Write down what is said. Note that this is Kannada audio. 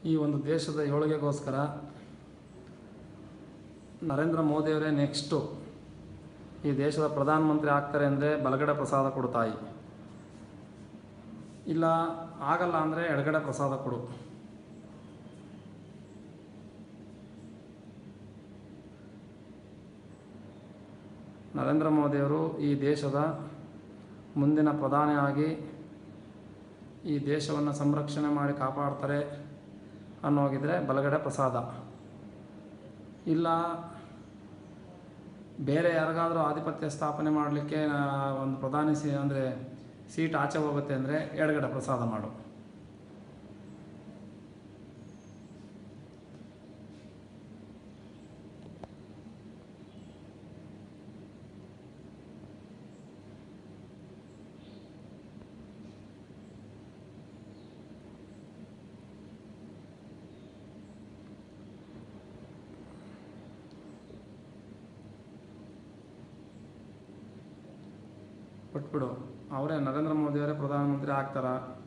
ಈ ಒಂದು ದೇಶದ ಏಳಿಗೆಗೋಸ್ಕರ ನರೇಂದ್ರ ಮೋದಿಯವರೇ ನೆಕ್ಸ್ಟು ಈ ದೇಶದ ಪ್ರಧಾನಮಂತ್ರಿ ಆಗ್ತಾರೆ ಅಂದರೆ ಬಲಗಡೆ ಪ್ರಸಾದ ಕೊಡು ತಾಯಿ ಇಲ್ಲ ಆಗಲ್ಲ ಅಂದರೆ ಎಡಗಡೆ ಪ್ರಸಾದ ಕೊಡು ನರೇಂದ್ರ ಮೋದಿಯವರು ಈ ದೇಶದ ಮುಂದಿನ ಪ್ರಧಾನಿಯಾಗಿ ಈ ದೇಶವನ್ನು ಸಂರಕ್ಷಣೆ ಮಾಡಿ ಕಾಪಾಡ್ತಾರೆ ಅನ್ನೋಗಿದ್ರೆ ಬಲಗಡೆ ಪ್ರಸಾದ ಇಲ್ಲ ಬೇರೆ ಯಾರಿಗಾದರೂ ಆಧಿಪತ್ಯ ಸ್ಥಾಪನೆ ಮಾಡಲಿಕ್ಕೆ ಒಂದು ಪ್ರಧಾನಿ ಸಿ ಅಂದರೆ ಸೀಟ್ ಆಚೆ ಹೋಗುತ್ತೆ ಅಂದರೆ ಎಡಗಡೆ ಪ್ರಸಾದ ಮಾಡು ಕೊಟ್ಬಿಡು ಅವರೇ ನರೇಂದ್ರ ಮೋದಿಯವರೇ ಪ್ರಧಾನಮಂತ್ರಿ ಆಗ್ತಾರ